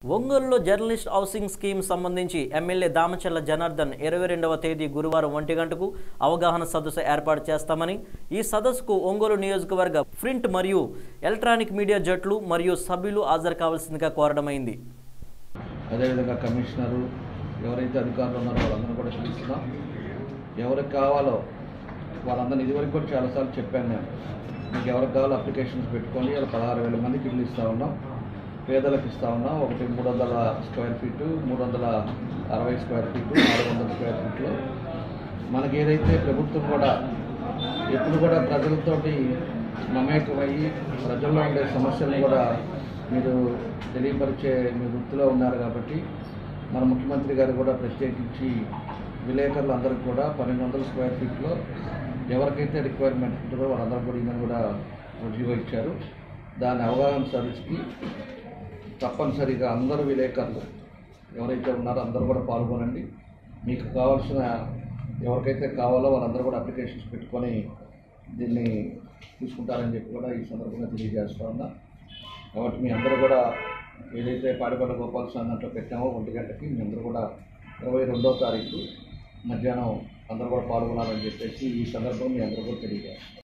ఒంగోలులో journalist housing scheme సంబంధించి MLA Damacharla Janardhan ఇరవై రెండవ తేదీ గురువారం ఒంటి గంటకు అవగాహన సదస్సు ఏర్పాటు చేస్తామని ఈ సదస్సుకు ఒంగోలు నియోజకవర్గ ప్రింట్ మరియు ఎలక్ట్రానిక్ మీడియా జట్లు మరియు సభ్యులు హాజరు కావాల్సిందిగా కోరడమైంది అదేవిధంగా కమిషనరు ఎవరైతే అధికారులు ఉన్నారో వాళ్ళందరూ కూడా పిలుస్తున్నాం ఎవరికి కావాలో వాళ్ళందరినీ ఇదివరకు కూడా చాలాసార్లు చెప్పాను నేను మీకు ఎవరికి కావాలో అప్లికేషన్స్ పెట్టుకొని వాళ్ళ పదహారు వేల మందికి ఇల్లు ఇస్తూ ఉన్నాం పేదలకు ఇస్తూ ఉన్నాం ఒకటి మూడు వందల స్క్వేర్ ఫీటు మూడు వందల అరవై స్క్వేర్ ఫీటు నాలుగు వందల స్క్వేర్ ఫీట్లో మనకి ఏదైతే ప్రభుత్వం కూడా ఎప్పుడు కూడా ప్రజలతోటి మమేకమయ్యి ప్రజల్లో ఉండే సమస్యలను కూడా మీరు తెలియపరిచే మీ వృత్తిలో ఉన్నారు కాబట్టి మన ముఖ్యమంత్రి గారు కూడా ప్రత్యేకించి విలేకరులు అందరికీ కూడా పన్నెండు వందల స్క్వేర్ ఫీట్లో ఎవరికైతే రిక్వైర్మెంట్ ఉంటుందో వాళ్ళందరూ కూడా ఈయన కూడా జీవో ఇచ్చారు దాని అవగాహన సదస్సుకి తప్పనిసరిగా అందరూ విలేకరులు ఎవరైతే ఉన్నారో అందరూ కూడా పాల్గొనండి మీకు కావాల్సిన ఎవరికైతే కావాలో వాళ్ళందరూ కూడా అప్లికేషన్స్ పెట్టుకొని దీన్ని తీసుకుంటారని చెప్పి కూడా ఈ సందర్భంగా తెలియజేస్తా ఉన్నా కాబట్టి మీ అందరూ కూడా ఏదైతే పాడిపడ్డ గోపాల స్వామి పెట్టామో ఒంటి గంటకి మీ అందరూ కూడా ఇరవై రెండో తారీఖు మధ్యాహ్నం అందరూ కూడా పాల్గొనాలని చెప్పేసి ఈ సందర్భంగా మీ అందరూ కూడా తెలియజేస్తాం